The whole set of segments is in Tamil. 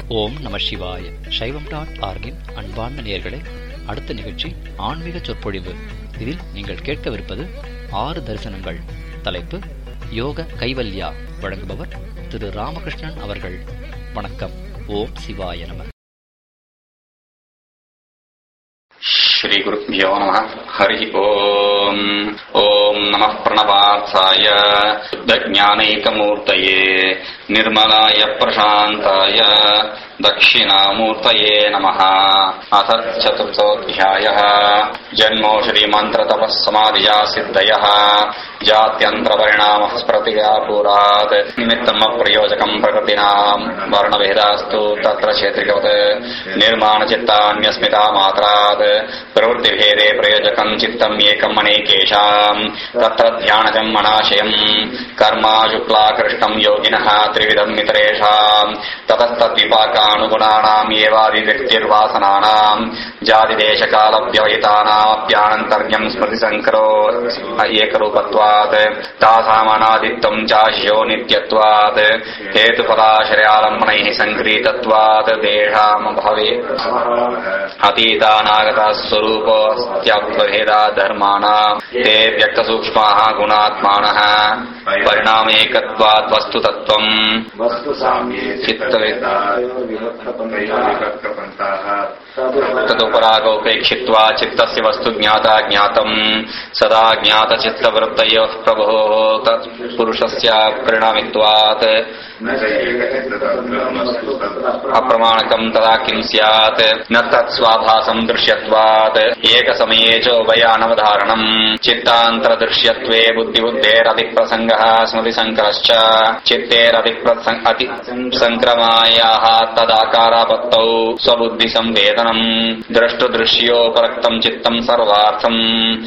ஓம் நம சிவாய சைவம் டாட் ஆர்கின் அன்பார்ந்த நேயர்களே அடுத்த நிகழ்ச்சி ஆன்மீக சொற்பொழிவு இதில் நீங்கள் கேட்கவிருப்பது ஆறு தரிசனங்கள் தலைப்பு யோக கைவல்யா வழங்குபவர் திரு ராமகிருஷ்ணன் அவர்கள் வணக்கம் ஓம் சிவாய நம श्रीगुरुभ्यो नमः हरिः ओम् ॐ नमः प्रणवार्थाय शुद्धज्ञानैकमूर्तये निर्मलाय प्रशान्ताय दक्षिणामूर्तये नमः अथ चतुर्थोऽध्यायः जन्मोषधिमन्त्रतपः समाधिया सिद्धयः जात्यन्तरपरिणामः स्मृतिव्यापुरात् निमित्तम् अप्रयोजकम् प्रकृतीनाम् वर्णभेदास्तु तत्र क्षेत्रिकवत् निर्माणचित्तान्यस्मिता मात्रात् प्रवृत्तिभेदे प्रयोजकम् चित्तम् एकम् अनेकेषाम् तत्र ध्यानजम् अनाशयम् कर्मा शुक्लाकृष्णम् योगिनः त्रिविधम् इतरेषाम् ततस्तद्विपाकानुगुणानाम् एवाभिव्यक्तिर्वासनानाम् जातिदेशकालव्यवहितानामप्यानन्तर्यम् स्मृतिसङ्करो एकरूपत्वात् तासामनादित्वम् चाश्यो नित्यत्वात् हेतुफलाश्रयालम्बनैः सङ्क्रीतत्वात् तेषामभवे अतीतानागतः स्वरूपस्त्याभेदा धर्माणाम् ते व्यक्तसूक्ष्माः गुणात्मानः परिणामेकत्वात् वस्तुतत्त्वम् वस्तु साम्ये चित्तवेद विभक्तपन्थाः तदुपरागोपेक्षित्वा चित्तस्य वस्तु ज्ञाता ज्ञातम् सदा ज्ञातचित्तवृत्तयोः प्रभोः तत्पुरुषस्य परिणामित्वात् न च एकचित्ततत्त्वमस्तु तत्र अप्रमाणकम् तदा किम् स्यात् न तत्स्वाभासम् दृश्यत्वात् एकसमये च उभयानवधारणम् चित्तान्तरदृश्यत्वे बुद्धिबुद्धेरधिप्रसङ्गः स्मृतिसङ्करश्च चित्तेरधिप्रसङ्क्रमायाः तदाकारापत्तौ स्वबुद्धिसंवेदनम् द्रष्टुदृश्योपरक्तम् चित्तम् सर्वार्थम्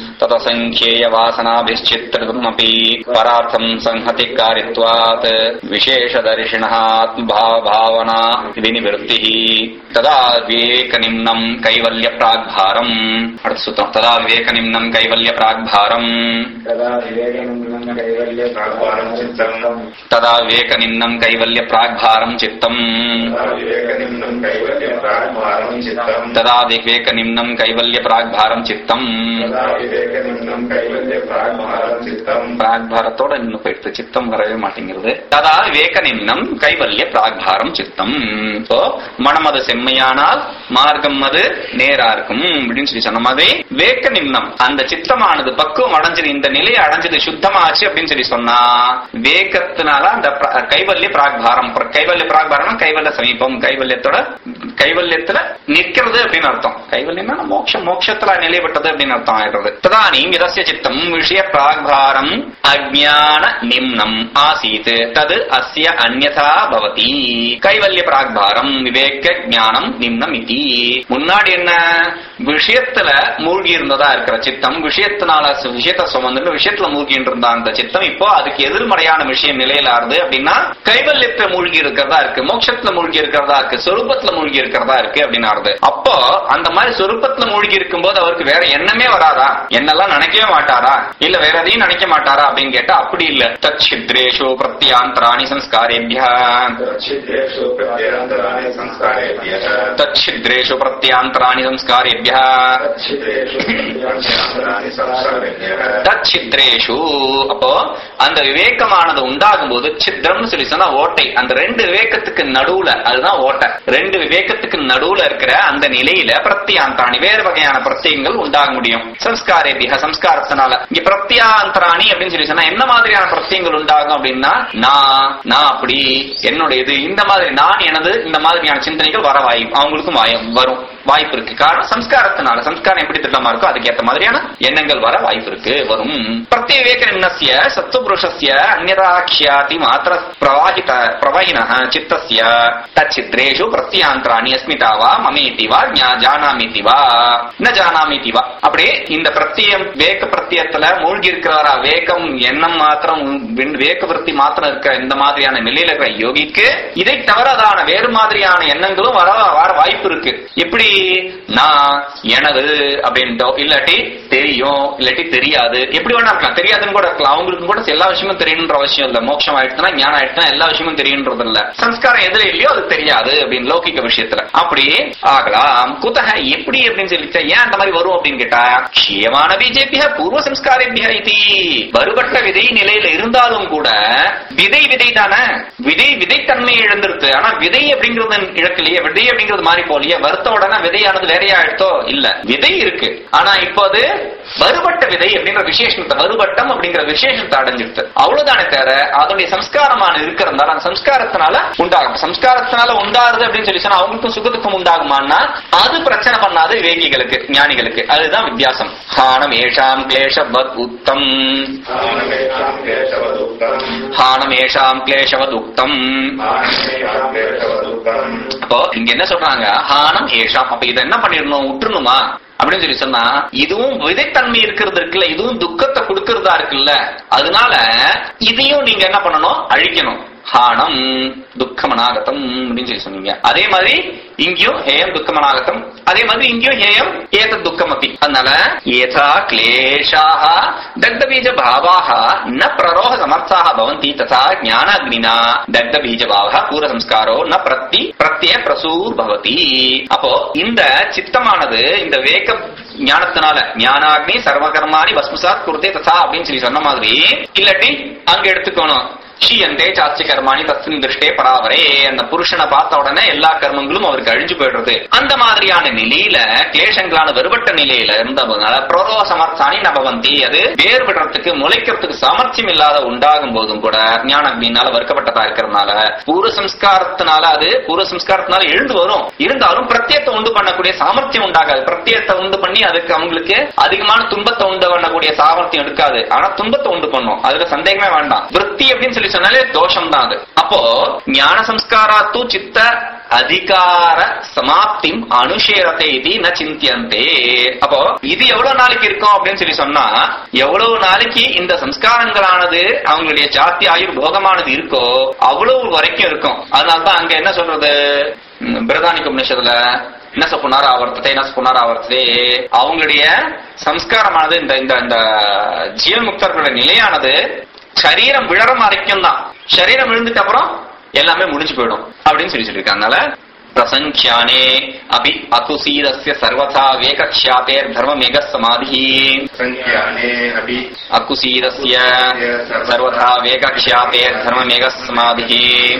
ततसङ्ख्येयवासनाभिश्चित्रितमपि परार्थम् संहतिकारित्वात् विशेषदर्शिणः आत्मभावभावना विनिवृत्तिः तदा विवेकनिम्नम् कैवल्यप्राग्भारम् अर्थसूत्रम् तदा विवेकनिम्नम् कैवल्यप्राग्भारम् तदा विवेकनिम्नम् कैवल्यप्राग्भारम् चित्तम् तदा विवेकनिम्नम् कैवल्यप्राग्भारम् चित्तम् तदा विवेकनिम्नम् कैवल्यप्राग्भारम् चित्तम् तदा विवेकनिम्नम् कैवल्यप्राग्भारम् चित्तम् तदा विवेकनिम्नम् कैवल्यप्राग्भारम् चित्तम् பிராக்பாரத்தோட நின்னு போயிடுது சித்தம் வரவே மாட்டேங்கிறது ததா விவேக நிம்னம் கைவல்ய பிராக்பாரம் சித்தம் இப்போ மனம் அது செம்மையானால் மார்க்கம் அது நேரா இருக்கும் அப்படின்னு சொல்லி சொன்ன மாதிரி வேக்க நிம்னம் அந்த சித்தமானது பக்குவம் அடைஞ்சது இந்த நிலையை அடைஞ்சது சுத்தமாச்சு அப்படின்னு சொல்லி சொன்னா வேகத்தினால அந்த பிர- கைவல்ய பிராக்பாரம் பிர- கைவல்ய பிராக்பாரம் கைவல்ய சமீபம் கைவல்யத்தோட கைவல்யத்துல நிக்கிறது அப்படின்னு அர்த்தம் கைவல்யம்னா மோட்சம் மோட்சத்துல நிலைப்பட்டது அப்படின்னு அர்த்தம் ஆயிடுறது ததானி விதசிய சித்தம் விஷய பிராக்பாரம் அஜ்ஞான நிம்னம் ஆசீத் தது அஸ்ய அந்யதா பவதி கைவல்ய பிராக்பாரம் விவேக ஞானம் நிம்னம் இதி முன்னாடி என்ன விஷயத்துல மூழ்கி இருந்ததா இருக்கிற சித்தம் விஷயத்தினால சு- விஷயத்தை சுமந்துட்டு விஷயத்துல மூழ்கி இருந்த அந்த சித்தம் இப்போ அதுக்கு எதிர்மறையான விஷயம் நிலையில ஆறுது அப்படின்னா கைவல்யத்துல மூழ்கி இருக்கிறதா இருக்கு மோட்சத்துல மூழ்கி இருக்கிறதா இருக்கு சொரூபத்துல மூழ்கி இருக்கிறதா இருக்கு அப்படின்னு ஆறுது அப்போ அந்த மாதிரி சொரூபத்துல மூழ்கி இருக்கும்போது அவருக்கு வேற எண்ணமே வராதா என்னெல்லாம் நினைக்கவே மாட்டாரா இல்ல வேற எதையும் நினைக்க மாட்டாரா அப்படின்னு கேட்டா அப்படி இல்ல தச்சித்ரேஷு பிரத்யாந்தராணி சம்ஸ்காரேபியா छिद्रेषु प्रत्यन्तराणि संस्कारेभ्यः தச்சித்ரேஷு பிரத்யாந்தராணி சம்ஸ்காரேபியா छिद्रेषु प्रत्यन्तराणि संस्कारेभ्यः தச்சித்ரேஷு அப்போ அந்த விவேகமானது உண்டாகும் போது சித்திரம்னு சொல்லி சொன்னா ஓட்டை அந்த ரெண்டு விவேகத்துக்கு நடுவுல அதுதான் ஓட்டை ரெண்டு விவேகத்துக்கு நடுவுல இருக்கிற அந்த நிலையில பிரத்யாந்தாணி வேறு வகையான பிரத்யங்கள் உண்டாக முடியும் சம்ஸ்காரேபிக சம்ஸ்காரத்தினால இங்க பிரத்யாந்தராணி அப்படின்னு சொல்லி சொன்னா என்ன மாதிரியான பிரத்யங்கள் உண்டாகும் அப்படின்னா நான் நான் அப்படி என்னுடையது இந்த மாதிரி நான் எனது இந்த மாதிரியான சிந்தனைகள் வர வாய்ப்பு அவங்களுக்கும் வாய்- வரும் வாய்ப்பு இருக்கு காரணம் சம்ஸ்காரத்தினால சம்ஸ்காரம் எப்படி திட்டமா இருக்கோ அதுக்கேற்ற மாதிரியான எண்ணங்கள் வர வாய்ப்பு இருக்கு வரும் பிரத்யேக நிம்னஸ்ய சத்துபுருஷஸ்ய அந்நதாக்கியாதி மாத்திர பிரவாகித பிரவகின சித்தஸ்ய தச்சித்ரேஷு பிரத்யாந்தராணி அஸ்மிதா வா மமேதி வா ஞா- ஜானாமிதி வா ந ஜானாமிதி வா அப்படியே இந்த பிரத்தியம் வேக பிரத்தியத்துல மூழ்கி இருக்கிறவரா வேகம் எண்ணம் மாத்திரம் விண்- வேக விருத்தி மாத்திரம் இருக்கிற இந்த மாதிரியான நிலையில இருக்கிற யோகிக்கு இதை தவிரதான வேறு மாதிரியான எண்ணங்களும் வர வர வாய்ப்பு இருக்கு எப்படி நான் எனது அப்படின்ட்டோ இல்லாட்டி தெரியும் இல்லாட்டி தெரியாது எப்படி வேணா இருக்கலாம் தெரியாதுன்னு கூட இருக்கலாம் அவங்களுக்கு கூட எல்லா விஷயமும் தெரியணுன்ற அவசியம் இல்ல மோட்சம் ஆயிடுச்சுன்னா ஞானம் ஆயிடுச்சுன்னா எல்லா விஷயமும் தெரியுன்றது இல்ல சம்ஸ்காரம் எதுல இல்லையோ அது தெரியாது அப்படின்னு லௌகிக விஷயத்துல அப்படி ஆகலாம் குத்தக எப்படி அப்படின்னு சொல்லிச்சா ஏன் அந்த மாதிரி வரும் அப்படின்னு கேட்டா க்ஷேமான பிஜேபிய பூர்வ சம்ஸ்காரபிய இது வருபட்ட விதை நிலையில இருந்தாலும் கூட விதை விதை தானே விதை விதைத்தன்மை இழந்திருக்கு ஆனா விதை அப்படிங்கிறது இழக்கலையே விதை அப்படிங்கிறது மாறி போலியே வருத்த உடனே விதையானது வேறையா எடுத்தோ இல்ல விதை இருக்கு ஆனா இப்போ அது வருபட்ட விதை அப்படிங்கிற விசேஷத்தை வருபட்டம் அப்படிங்கிற விசேஷத்தை அடைஞ்சிருது அவ்வளவுதானே தவிர அதனுடைய சம்ஸ்காரமான இருக்கிறதுனால அந்த சம்ஸ்காரத்தினால உண்டாகும் சம்ஸ்காரத்தினால உண்டாருது அப்படின்னு சொல்லி சொன்னா அவங்களுக்கும் சுகதுக்கம் உண்டாகுமான்னா அது பிரச்சனை பண்ணாது விவேகிகளுக்கு ஞானிகளுக்கு அதுதான் வித்தியாசம் ஹானம் ஏஷாம் கிளேஷவத் உத்தம் ஆனமேஷாம் கேசவதுக்தம் ஹானம் ஏஷாம் கிளேஷவத் உக்தம் ஆனமேஷாம் கேசவதுக்தம் அப்போ இங்க என்ன சொல்றாங்க ஹானம் ஏஷாம் அப்ப இதை என்ன பண்ணிடணும் விட்டுருணுமா அப்படின்னு சொல்லி சொன்னா இதுவும் விதைத்தன்மை இருக்கிறது இருக்குல்ல இதுவும் துக்கத்தை கொடுக்கறதா இருக்குல்ல அதனால இதையும் நீங்க என்ன பண்ணணும் அழிக்கணும் ஹானம் துக்கமனாகதம் அப்படின்னு சொல்லி சொன்னீங்க அதே மாதிரி இங்கேயும் ஹேயம் துக்கமனாகதம் அதே மாதிரி இங்கேயும் ஹேயம் ஏத துக்கம் அப்படி அதனால ஏதா கிளேஷாக தக்த பீஜ பாவாக ந பிரரோக சமர்த்தாக பவந்தி ததா ஞானாக்னினா தக்த பீஜ பாவக பூர சம்ஸ்காரோ ந பிரத்தி பிரத்ய பிரசூர் பவதி அப்போ இந்த சித்தமானது இந்த வேக ஞானத்தினால ஞானாக்னி சர்வகர்மானி பஸ்மசாத் குருதே ததா அப்படின்னு சொல்லி சொன்ன மாதிரி இல்லாட்டி அங்க எடுத்துக்கணும் ஷீயந்தே சாஸ்தி கர்மாணி தஸ்மின் திருஷ்டே பராவரே அந்த புருஷனை பார்த்த உடனே எல்லா கர்மங்களும் அவருக்கு அழிஞ்சு போயிடுறது அந்த மாதிரியான நிலையில கிளேஷங்களான வெறுபட்ட நிலையில இருந்ததுனால புரோரோ சமர்த்தானி நபவந்தி அது வேர் விடுறதுக்கு முளைக்கிறதுக்கு சாமர்த்தியம் இல்லாத உண்டாகும் போதும் கூட ஞான அக்னினால வறுக்கப்பட்டதா இருக்கிறதுனால பூர்வ சம்ஸ்காரத்தினால அது பூர்வ சம்ஸ்காரத்தினால எழுந்து வரும் இருந்தாலும் பிரத்யத்தை உண்டு பண்ணக்கூடிய சாமர்த்தியம் உண்டாகாது பிரத்யத்தை உண்டு பண்ணி அதுக்கு அவங்களுக்கு அதிகமான துன்பத்தை உண்டு பண்ணக்கூடிய சாமர்த்தியம் இருக்காது ஆனா துன்பத்தை உண்டு பண்ணும் அதுல சந்தேகமே வேண்டாம் விற்பி அப்படின்னு சொல்லி சொன்னாலே தோஷம் தான் அது அப்போ ஞான சம்ஸ்காராத்து சித்த அதிகார சமாப்திம் அனுஷேரத்தை இது ந சிந்தியந்தே அப்போ இது எவ்வளவு நாளைக்கு இருக்கும் அப்படின்னு சொல்லி சொன்னா எவ்வளவு நாளைக்கு இந்த சம்ஸ்காரங்களானது அவங்களுடைய ஜாத்தி ஆயுர் போகமானது இருக்கோ அவ்வளவு வரைக்கும் இருக்கும் அதனாலதான் அங்க என்ன சொல்றது ம், பிரதானிக உபநிஷத்துல என்ன புனராவர்த்தத்தை என்ன புனராவர்த்ததே அவங்களுடைய சம்ஸ்காரமானது இந்த இந்த இந்த ஜீவன்முக்தர்களுடைய நிலையானது சரீரம் விழற வரைக்கும் தான் சரீரம் விழுந்துட்டு அப்புறம் எல்லாமே முடிஞ்சு போயிடும் அப்படின்னு சொல்லி சொல்லியிருக்காங்க அதனால பிரசங்கியானே அபி அகுசீதஸ்ய சர்வதா வேகக்ஷாதேர் தர்மமேக சமாதி संज्ञाने अपि அகுசீதஸ்ய சர்வதா வேகக்ஷாதேர் தர்மமேக சமாதி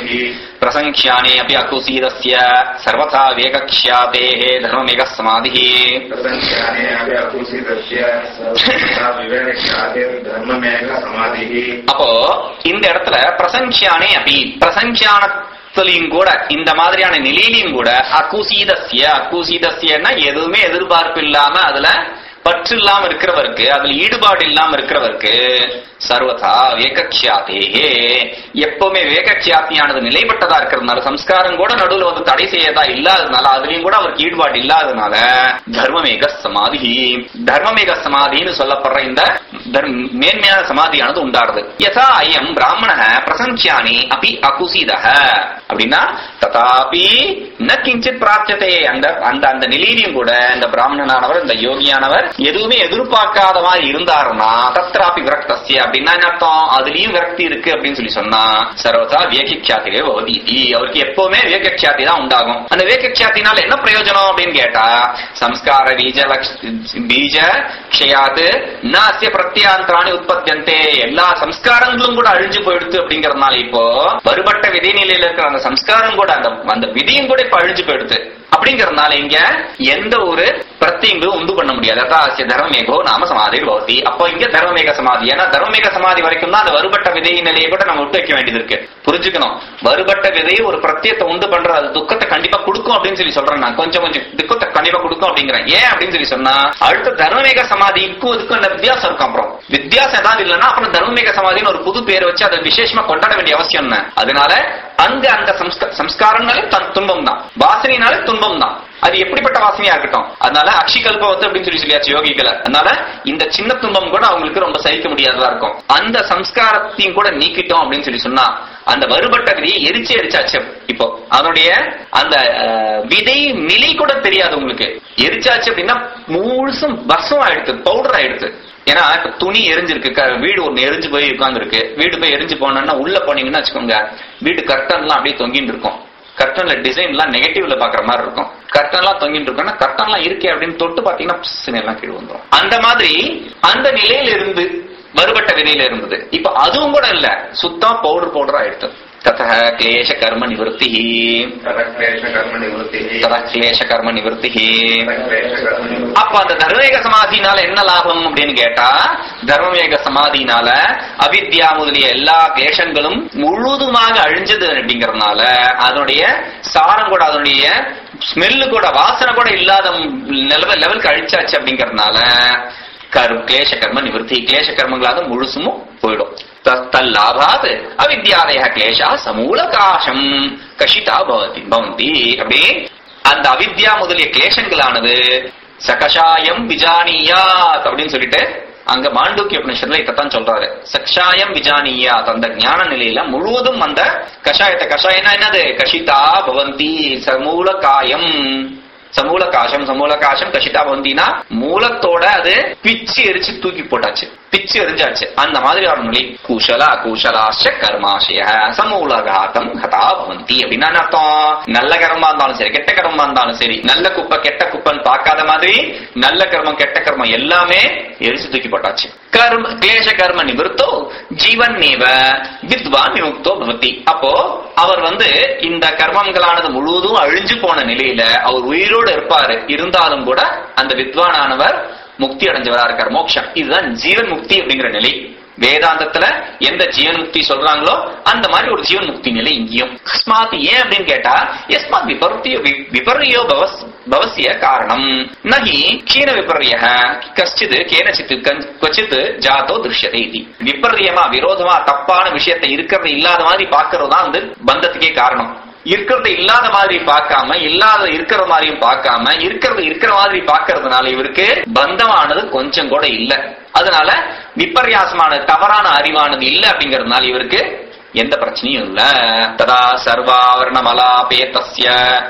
பிரசங்கியானே அபி அகுசீதஸ்ய சர்வதா வேகக்ஷாதேः தர்மமேக சமாதி प्रसङ्ख्याने अपि अकुसितस्य सर्वथा विवेकख्यातिर्धर्ममेघ समाधिः அப்போ இந்த இடத்துல பிரசங்கியானே அபி பிரசங்கியானத்திலையும் கூட இந்த மாதிரியான நிலையிலையும் கூட அகுசீதஸ்ய அகுசீதஸ்யன்னா எதுவுமே எதிர்பார்ப்பு இல்லாம அதுல பற்று இல்லாம இருக்கிறவருக்கு அதுல ஈடுபாடு இல்லாம இருக்கிறவருக்கு சர்வதா வேகக்ஷாத்தேகே எப்பவுமே வேகக்ஷாத்தியானது நிலைப்பட்டதா இருக்கிறதுனால சம்ஸ்காரம் கூட நடுவுல வந்து தடை செய்யதா இல்லாததுனால அதுலயும் கூட அவருக்கு ஈடுபாடு இல்லாததுனால தர்மமேக சமாதி தர்மமேக சமாதின்னு சொல்லப்படுற இந்த தர்ம- மேன்மையான சமாதியானது உண்டாடுது யதா அயம் பிராமண பிரசங்கியானி அபி அகுசீதக அப்படின்னா ததாபி ந கிஞ்சித் பிரார்த்ததே அந்த அந்த அந்த நிலையிலையும் கூட இந்த பிராமணனானவர் இந்த யோகியானவர் எதுவுமே எதிர்பார்க்காத மாதிரி இருந்தாருன்னா தத்ராபி விரக்தஸ்ய அப்படின்னா என்ன அர்த்தம் அதுலயும் விரக்தி இருக்கு அப்படின்னு சொல்லி சொன்னா சர்வதா வேகிக்ஷாத்திலே பவதி அவருக்கு எப்பவுமே வேகக்ஷாத்தி தான் உண்டாகும் அந்த வேகக்ஷாத்தினால என்ன பிரயோஜனம் அப்படின்னு கேட்டா சம்ஸ்கார பீஜ லக்ஷ பீஜ க்ஷயாத் ந அஸ்ய பிரத்யாந்தராணி உற்பத்தியந்தே எல்லா சம்ஸ்காரங்களும் கூட அழிஞ்சு போயிடுது அப்படிங்கறதுனால இப்போ வருபட்ட விதை நிலையில இருக்கிற அந்த சம்ஸ்காரம் கூட அந்த அந்த விதியும் கூட இப்ப அழிஞ்சு போயிடுது அப்படிங்கறதுனால இங்க எந்த ஒரு பிரத்தியங்களும் உண்டு பண்ண முடியாது அதாசிய தர்மமேகோ நாம சமாதி பவதி அப்போ இங்க தர்மமேக சமாதி ஏன்னா தர்மமேக சமாதி வரைக்கும் தான் அந்த வருபட்ட விதை நிலையை கூட நம்ம விட்டு வைக்க வேண்டியது இருக்கு புரிஞ்சுக்கணும் வருபட்ட விதை ஒரு பிரத்தியத்தை உண்டு பண்ற அது துக்கத்தை கண்டிப்பா கொடுக்கும் அப்படின்னு சொல்லி சொல்றேன் நான் கொஞ்சம் கொஞ்சம் துக்கத்தை கண்டிப்பா கொடுக்கும் அப்படிங்கிறேன் ஏன் அப்படின்னு சொல்லி சொன்னா அடுத்த தர்மமேக சமாதிக்கும் இதுக்கும் என்ன வித்தியாசம் இருக்கும் அப்புறம் வித்தியாசம் ஏதாவது இல்லைன்னா அப்புறம் தர்மமேக சமாதின்னு ஒரு புது பேர் வச்சு அதை விசேஷமா கொண்டாட வேண்டிய அவசியம் என்ன அதனால அங்க அந்த சம்ஸ்க- சம்ஸ்காரம்னாலே தன் துன்பம் தான் வாசனைனாலே துன்பம் தான் அது எப்படிப்பட்ட வாசனையா இருக்கட்டும் அதனால அக்ஷி கல்பவத்து அப்படின்னு சொல்லி சொல்லியாச்சு யோகிகளை அதனால இந்த சின்ன துன்பம் கூட அவங்களுக்கு ரொம்ப சகிக்க முடியாததா இருக்கும் அந்த சம்ஸ்காரத்தையும் கூட நீக்கிட்டோம் அப்படின்னு சொல்லி சொன்னா அந்த வருபட்ட விதையை எரிச்சு எரிச்சாச்சு இப்போ அதனுடைய அந்த அஹ், விதை நிலை கூட தெரியாது உங்களுக்கு எரிச்சாச்சு அப்படின்னா முழுசும் பஸ்ஸம் ஆயிடுது பவுடர் ஆயிடுது ஏன்னா இப்ப துணி எரிஞ்சிருக்கு க- வீடு ஒண்ணு எரிஞ்சு போய் உட்கார்ந்துருக்கு வீடு போய் எரிஞ்சு போனோம்னா உள்ள போனீங்கன்னா வச்சுக்கோங்க வீடு கர்டன்லாம் அப்படியே தொங்கிட்டு இருக்கும் கர்டன்ல டிசைன்லாம் நெகட்டிவ்ல பாக்குற மாதிரி இருக்கும் கர்டன்லாம் தொங்கிட்டு இருக்கும்னா கர்டன்லாம் இருக்கே அப்படின்னு தொட்டு பாத்தீங்கன்னா பிஸ்ன்னு எல்லாம் கீழே வந்துரும் அந்த மாதிரி அந்த நிலையில இருந்து வருபட்ட விதையில இருந்தது இப்ப அதுவும் கூட இல்ல சுத்தம் பவுடர் பவுடர் ஆயிடுது தத கிளேஷ கர்ம நிவர்த்தி तदक्लेशकर्मनिवृत्तिः தத கிளேஷ கர்ம நிவர்த்தி तदक्लेशकर्मनिवृत्तिः அப்ப அந்த தர்மவேக சமாதினால என்ன லாபம் அப்படின்னு கேட்டா தர்மவேக சமாதினால அவித்யா முதலிய எல்லா கேஷங்களும் முழுதுமாக அழிஞ்சது அப்படிங்கறதுனால அதனுடைய சாரம் கூட அதனுடைய ஸ்மெல்லு கூட வாசனை கூட இல்லாத லெவல் லெவலுக்கு அழிச்சாச்சு அப்படிங்கறதுனால கரு கிளேஷ கர்ம நிவர்த்தி கிளேஷ கர்மங்களாக முழுசும் போயிடும் த- தல்லாபாத் அவித்யாலய கிளேஷா சமூலகாசம் கஷிதா பவதி பவந்தி அப்படி அந்த அவித்யா முதலிய கிளேஷங்களானது சகஷாயம் விஜானியாத் அப்படின்னு சொல்லிட்டு அங்க மாண்டூக்கிய உபனிஷத்துல இதைத்தான் சொல்றாரு சக்ஷாயம் விஜானியாத் அந்த ஞான நிலையில முழுவதும் அந்த கஷாயத்தை கஷாயம்னா என்னது கஷிதா பவந்தி சமூல காயம் சமூல காசம் சமூல காசம் கஷிதா பவந்தினா மூலத்தோட அது பிச்சு எரிச்சு தூக்கி போட்டாச்சு பிச்சு எரிஞ்சாச்சு அந்த மாதிரி ஒரு நிலை குஷல குஷலாஷ கர்மாஷய சமூலகாத்தம் ஹதா பவந்தி அப்படின்னா என்ன அர்த்தம் நல்ல கர்மமா இருந்தாலும் சரி கெட்ட கர்மமா இருந்தாலும் சரி நல்ல குப்பை கெட்ட குப்பைன்னு பார்க்காத மாதிரி நல்ல கர்மம் கெட்ட கர்மம் எல்லாமே எரிச்சு தூக்கி போட்டாச்சு கர்ம கிளேஷ கர்ம நிவர்த்தோ ஜீவன் நேவ வித்வான் விமுக்தோ பவதி அப்போ அவர் வந்து இந்த கர்மங்களானது முழுவதும் அழிஞ்சு போன நிலையில அவர் உயிரோடு இருப்பாரு இருந்தாலும் கூட அந்த வித்வானானவர் முக்தி அடைஞ்சவரா இருக்கார் மோட்சம் இதுதான் ஜீவன் முக்தி அப்படிங்கிற நிலை வேதாந்தத்துல எந்த ஜீவன் முக்தி சொல்றாங்களோ அந்த மாதிரி ஒரு ஜீவன் முக்தி நிலை இங்கேயும் அஸ்மாத் ஏன் அப்படின்னு கேட்டா எஸ்மாத் விபர்த்திய வி- விபர்யோ பவஸ் பவசிய காரணம் நகி கீன விபர்ய கஷ்டித் கேனச்சித் கஞ்- கொச்சித் ஜாதோ திருஷ்யதை இது விபர்யமா விரோதமா தப்பான விஷயத்தை இருக்கிறது இல்லாத மாதிரி பாக்குறது தான் வந்து பந்தத்துக்கே காரணம் இருக்கிறது இல்லாத மாதிரி பார்க்காம இல்லாத இருக்கிற மாதிரியும் பார்க்காம இருக்கிறது இருக்கிற மாதிரி பார்க்கறதுனால இவருக்கு பந்தமானது கொஞ்சம் கூட இல்ல அதனால விபர்யாசமான தவறான அறிவானது இல்ல அப்படிங்கறதுனால இவருக்கு எந்த பிரச்சனையும் இல்ல ததா சர்வாவரண மலாபேதஸ்ய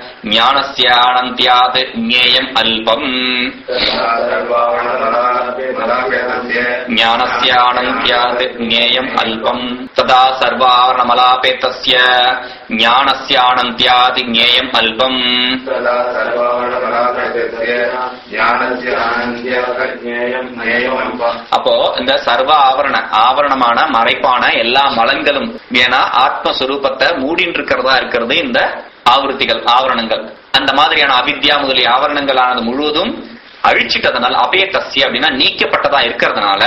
ஞானஸ்ய ஆனந்தியாத் ஞேயம் அல்பம் ஞானஸ்ய ஆனந்தியாத் ஞேயம் அல்பம் ததா சர்வாவரண மலாபேதஸ்ய ஞானஸ்ய ஆனந்தியாத் ஞேயம் அல்பம் तदा सर्वावरणपराधस्य ज्ञानस्य आनन्द्यज्ञेयं ज्ञेयमल्पम् அப்போ இந்த சர்வ ஆவரண ஆவரணமான மறைப்பான எல்லா மலன்களும் ஏன்னா ஆத்மஸ்வரூபத்தை மூடின்னு இருக்கிறதா இருக்கிறது இந்த ஆவருத்திகள் ஆவரணங்கள் அந்த மாதிரியான அவித்யா முதலிய ஆவரணங்களானது முழுவதும் அழிச்சிட்டதுனால அபேதஸ்ய அப்படின்னா நீக்கப்பட்டதா இருக்கிறதுனால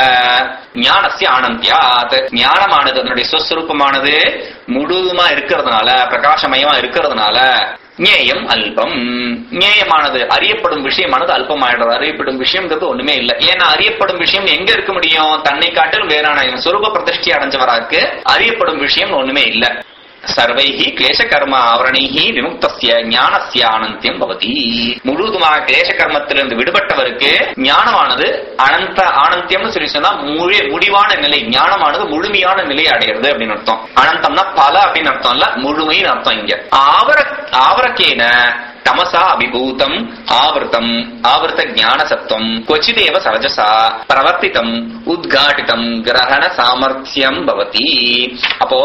ஞானஸ்ய ஆனந்தியாத் ஞானமானது அதனுடைய சுஸ்வரூபமானது முழுதுமா இருக்கிறதுனால பிரகாசமயமா இருக்கிறதுனால ஞேயம் அல்பம் ஞேயமானது அறியப்படும் விஷயமானது அல்பமாயிடுறது அறியப்படும் விஷயம்ங்கிறது ஒண்ணுமே இல்ல ஏன்னா அறியப்படும் விஷயம் எங்க இருக்க முடியும் தன்னை காட்டிலும் வேறான இவன் சொரூப பிரதிஷ்டி அடைஞ்சவராக்கு அறியப்படும் விஷயம் ஒண்ணுமே இல்ல சர்வைஹி கிளேச கர்ம ஆவரணைஹி விமுக்தஸ்ய ஞானஸ்ய ஆனந்தியம் பவதி முழுதுமாக கிளேச கர்மத்திலிருந்து விடுபட்டவருக்கு ஞானமானது அனந்த ஆனந்தியம்னு சொல்லி சொன்னா முழு முடிவான நிலை ஞானமானது முழுமையான நிலை அடையிறது அப்படின்னு அர்த்தம் அனந்தம்னா பல அப்படின்னு அர்த்தம் இல்ல முழுமைன்னு அர்த்தம் இங்க ஆவர ஆவரக்கேன தமசா அபிபூதம் ஆவர்த்தம் ஆவர்த்த ஞான சத்துவம் கொச்சிதேவ சரஜசா பிரவர்த்திதம் உத்காட்டிதம் கிரகண சாமர்த்தியம் பவதி அப்போ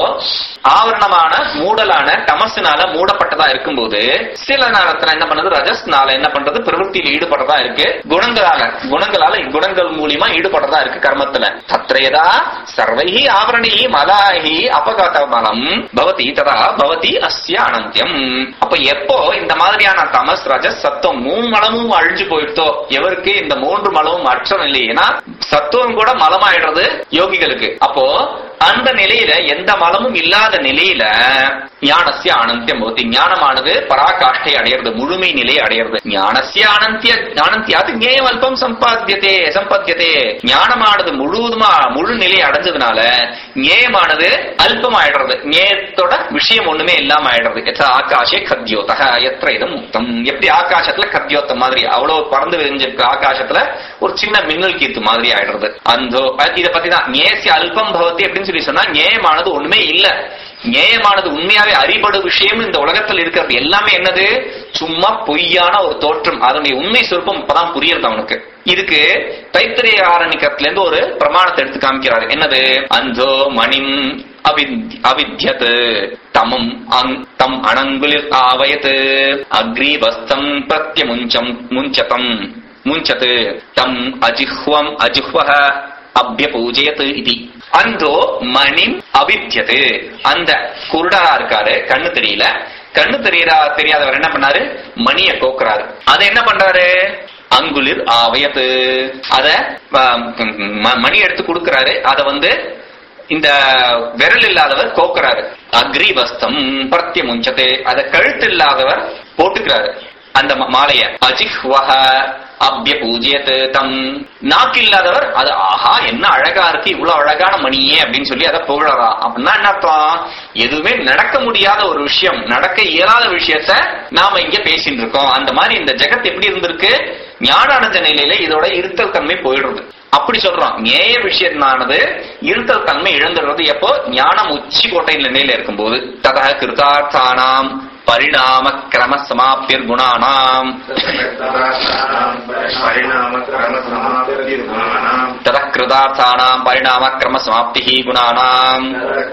ஆவரணமான மூடலான தமசுனால மூடப்பட்டதா இருக்கும்போது சில நேரத்துல என்ன பண்ணுது ரஜஸ்னால என்ன பண்றது பிரவൃத்தியில் ஈடுபடுறதா இருக்கு குணங்களால குணங்களால குணங்கள் மூலியமா ஈடுபடுறதா இருக்கு கர்மத்துல தத்ரேதா சர்வைஹி ஆவரணிஹி மலாஹி அபகாத மலம் பவதி ததா பவதி அஸ்ய அனந்தியம் அப்ப எப்போ இந்த மாதிரியான தமஸ் ரஜஸ் சத்துவம் மூணு மலமும் அழிஞ்சு போயிட்டோ எவருக்கு இந்த மூன்று மலமும் அற்றம் இல்லை ஏன்னா சத்துவம் கூட மலமாயிடுறது யோகிகளுக்கு அப்போ அந்த நிலையில எந்த மலமும் இல்லாத நிலையில ஞானசிய ஆனந்தியம் பவதி ஞானமானது பராகாஷ்டை அடையிறது முழுமை நிலை அடையிறது ஞானசிய ஆனந்திய ஆனந்தியாது ஞேயம் அல்பம் சம்பாத்தியதே சம்பத்தியதே ஞானமானது முழுவதுமா முழு நிலை அடைஞ்சதுனால ஞேயமானது அல்பம் ஆயிடுறது ஞேயத்தோட விஷயம் ஒண்ணுமே இல்லாம ஆயிடுறது எத்த ஆகாஷே கத்யோதக எத்த இதம் முக்தம் எப்படி ஆகாசத்துல கத்யோத்தம் மாதிரி அவ்வளவு பறந்து விரிஞ்சிருக்கு ஆகாசத்துல ஒரு சின்ன மின்னல் கீத்து மாதிரி ஆயிடுறது அந்த இத பத்தி தான் ஞேசிய அல்பம் பவதி அப்படின்னு சொல்லி சொன்னா ஞேயமானது ஒண்ணுமே இல்ல நியாயமானது உண்மையாவே அறிபடு விஷயம் இந்த உலகத்தில் இருக்கிறது எல்லாமே என்னது சும்மா பொய்யான ஒரு தோற்றம் அதனுடைய உண்மை சொருப்பம் இப்பதான் புரியுறது அவனுக்கு இதுக்கு தைத்திரிய ஆரணிக்கத்துல இருந்து ஒரு பிரமாணத்தை எடுத்து காமிக்கிறாரு என்னது அந்தோ மணிம் அவித்- அவித்யத் தமம் அங் தம் அணங்குலிர் ஆவயத் அக்ரீவஸ்தம் பிரத்யமுஞ்சம் முஞ்சதம் முஞ்சத் தம் அஜிஹ்வம் அஜிஹ்வஹ அபியபூஜயத் இது அந்தோ மணிம் அவித்யது அந்த குருடரா இருக்காரு கண்ணு தெரியல கண்ணு தெரியறா தெரியாதவர் என்ன பண்ணாரு மணியை கோக்குறாரு அதை என்ன பண்றாரு அங்குலிர் ஆவயத்து அத ஆம், ம- மணி எடுத்து கொடுக்கறாரு அத வந்து இந்த விரல் இல்லாதவர் கோக்குறாரு அக்ரிவஸ்தம் பிரத்யமுஞ்சது அத கழுத்து இல்லாதவர் போட்டுக்கிறாரு அந்த ம- மாலைய அஜிஹ்வஹ அப்ய பூஜ்யத்து தம் நாக்கு இல்லாதவர் அது ஆஹா என்ன அழகா இருக்கு இவ்வளவு அழகான மணியே அப்படின்னு சொல்லி அதை புகழறா அப்படின்னா என்ன அர்த்தம் எதுவுமே நடக்க முடியாத ஒரு விஷயம் நடக்க இயலாத விஷயத்த நாம இங்க பேசிட்டு இருக்கோம் அந்த மாதிரி இந்த ஜெகத் எப்படி இருந்திருக்கு ஞானானந்த நிலையில இதோட இருத்தல் தன்மை போயிடுறது அப்படி சொல்றோம் நேய விஷயமானது இருத்தல் தன்மை இழந்துடுறது எப்போ ஞானம் உச்சி கோட்டை நிலையில இருக்கும்போது ததா கிருதார்த்தானாம் பரிணாம கிரம சமாப்பியர் குணானாம் परिणामक्रमसमाप्तिर्गुणानाम् ततः कृतार्थानाम् परिणामक्रमसमाप्तिः गुणानाम्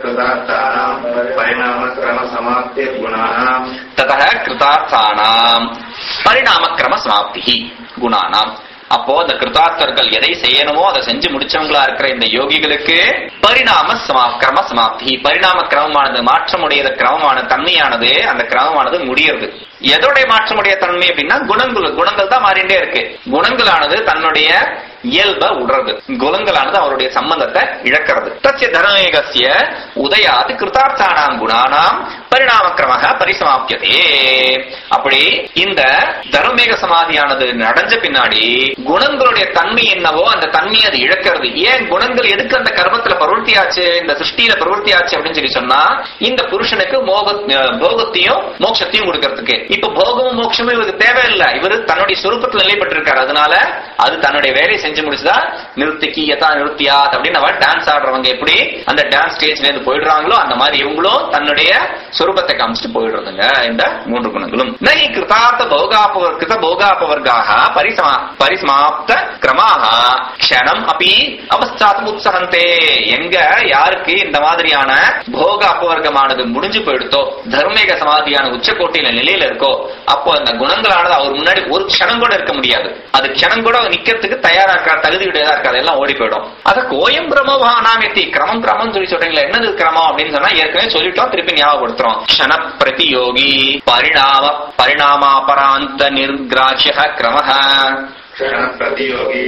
परिणामक्रमसमाप्तिर्गुणानाम् ततः कृतार्थानाम् परिणामक्रमसमाप्तिः குணானாம் அப்போ அந்த கிருதார்த்தர்கள் எதை செய்யணுமோ அதை செஞ்சு முடிச்சவங்களா இருக்கிற இந்த யோகிகளுக்கு பரிணாம சமா கிரம சமாப்தி பரிணாம கிரமமானது மாற்றமுடைய கிரமமான தன்மையானது அந்த கிரமமானது முடியறது எதோடைய மாற்றமுடைய தன்மை அப்படின்னா குணங்கள் குணங்கள் தான் மாறிண்டே இருக்கு குணங்களானது தன்னுடைய இயல்ப உடுறது குணங்களானது அவருடைய சம்பந்தத்தை இழக்கிறது தஸ்ய தர்மேகசிய உதயாது கிருதார்த்தானாம் குணானாம் பரிணாம கிரமக பரிசமாப்தியதே அப்படி இந்த தர்மேக சமாதியானது நடஞ்ச பின்னாடி குணங்களுடைய தன்மை என்னவோ அந்த தன்மை அது இழக்கிறது ஏன் குணங்கள் எதுக்கு அந்த கர்மத்துல பிரவருத்தியாச்சு இந்த சிருஷ்டியில பிரவருத்தியாச்சு அப்படின்னு சொல்லி சொன்னா இந்த புருஷனுக்கு மோக அஹ் போகத்தையும் மோட்சத்தையும் கொடுக்கறதுக்கு இப்ப போகமும் மோட்சமும் இவருக்கு தேவையில்லை இவரு தன்னுடைய சுரூபத்துல நிலைப்பட்டிருக்காரு அதனால அது தன்னுடைய வேலையை செஞ்சு முடிச்சுதா நிறுத்திக்கு யதா நிறுத்தியாத் அப்படின்னு அவ டான்ஸ் ஆடுறவங்க எப்படி அந்த டான்ஸ் ஸ்டேஜ்ல இருந்து போயிடுறாங்களோ அந்த மாதிரி இவங்களும் தன்னுடைய சுரூபத்தை காமிச்சிட்டு போயிடுறதுங்க இந்த மூன்று குணங்களும் நகி கிருதார்த்த போகாபவர் கிருத போகாபவர்காக பரிசமா பரிசமாப்த கிரமாக க்ஷணம் அப்படி அவஸ்தாத்து உற்சகந்தே எங்க யாருக்கு இந்த மாதிரியான போக அபவர்க்கமானது முடிஞ்சு போயிடுத்தோ தர்மேக சமாதியான உச்சக்கோட்டையில நிலையில இருக்கோ அப்போ அந்த குணங்களானது அவர் முன்னாடி ஒரு க்ஷணம் கூட இருக்க முடியாது அது க்ஷணம் கூட நிக்கிறதுக்கு தயாரா இருக்கா தகுதியுடையதா இருக்காது எல்லாம் ஓடி போயிடும் அத கோயம் பிரமவானாமெத்தி கிரமம் கிரமம் சொல்லி சொல்றீங்களா என்னது கிரமம் அப்படின்னு சொன்னா ஏற்கனவே சொல்லிட்டோம் திருப்பி ஞாபகப்படுத்துறோம் க்ஷண பிரதியோகி பரிணாம பரிணாமாபராந்த நிர்கிராட்சிய கிரமஹ क्षणप्रतियोगी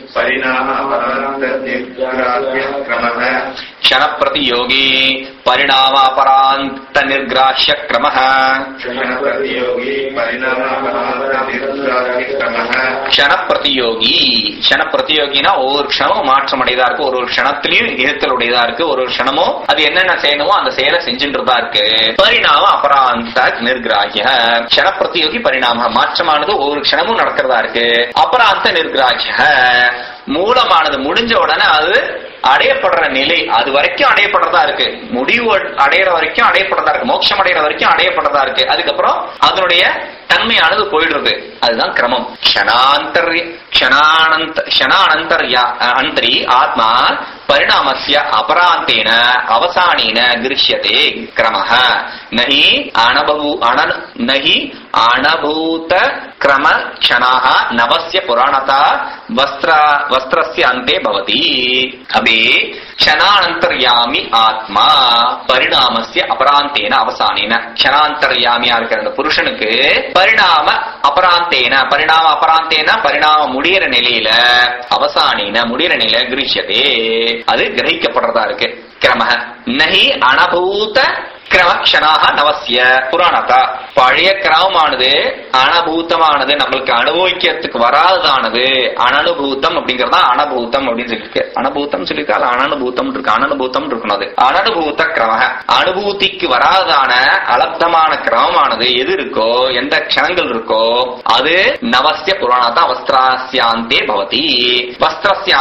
परिणामपरान्तर्निर्ग्राह्यक्रमः க்ஷண பிரதியோகி பரிணாமாபராந்த நிர்கிராட்சிய கிரமஹ क्षणप्रतियोगी परिणामपरान्तर्निर्ग्राह्यक्रमः க்ஷண பிரதியோகி க்ஷண பிரதியோகினா ஒவ்வொரு க்ஷணமும் மாற்றம் அடையதா இருக்கு ஒரு ஒரு க்ஷணத்திலையும் இருத்தலுடையதா இருக்கு ஒரு ஒரு க்ஷணமும் அது என்னென்ன செய்யணுமோ அந்த செயலை செஞ்சுன்றதா இருக்கு பரிணாம அபராந்த நிர்கிராகிய க்ஷண பிரதியோகி பரிணாம மாற்றமானது ஒவ்வொரு க்ஷணமும் நடக்கிறதா இருக்கு அபராந்த நிர்கிராகிய மூலமானது முடிஞ்ச உடனே அது அடையப்படுற நிலை அது வரைக்கும் அடையப்படுறதா இருக்கு முடிவு அடையிற வரைக்கும் அடையப்படுறதா இருக்கு மோட்சம் அடையிற வரைக்கும் அடையப்படுறதா இருக்கு அதுக்கப்புறம் அதனுடைய தன்மையானது போயிடுறது அதுதான் கிரமம் க்ஷணாந்தர் க்ஷணானந்த க்ஷணானந்தர்யா அந்தரி ஆத்மா பரிணாமஸ்ய அபராந்தேன அவசானேன கிருஷ்யதே கிரமः நஹி அனபூ அன நஹி அனபூத கிரம க்ஷணாः நவஸ்ய புராணதா வஸ்திர வஸ்திரஸ்ய அந்தே பவதி அபி க்ஷணானந்தர்யாமி ஆத்மா பரிணாமஸ்ய அபராந்தேன அவசானேன க்ஷணாந்தர்யாமியா இருக்கிற அந்த புருஷனுக்கு பரிணாம அபராந்தேன பரிணாம அபராந்தேன பரிணாம முடியிற நிலையில அவசானேன முடியிற நிலையில கிரீஷதே அது கிரகிக்கப்படுறதா இருக்கு கிரம நஹி அனபூத கிரமக்ஷணாக நவசிய புராணத்தா பழைய கிரமமானது அனபூத்தமானது நம்மளுக்கு அனுபவிக்கிறதுக்கு வராததானது அனனுபூத்தம் அப்படிங்கறதா அனபூத்தம் அப்படின்னு சொல்லிருக்கு அனபூத்தம் சொல்லிருக்கா அது அனனுபூத்தம் இருக்கு அனனுபூத்தம் இருக்கணும் அது அனனுபூத்த கிரம அனுபூதிக்கு வராததான அலப்தமான கிரமமானது எது இருக்கோ எந்த க்ஷணங்கள் இருக்கோ அது நவசிய புராணத்தா வஸ்திராசியாந்தே பவதி வஸ்திரஸ்யாந்தே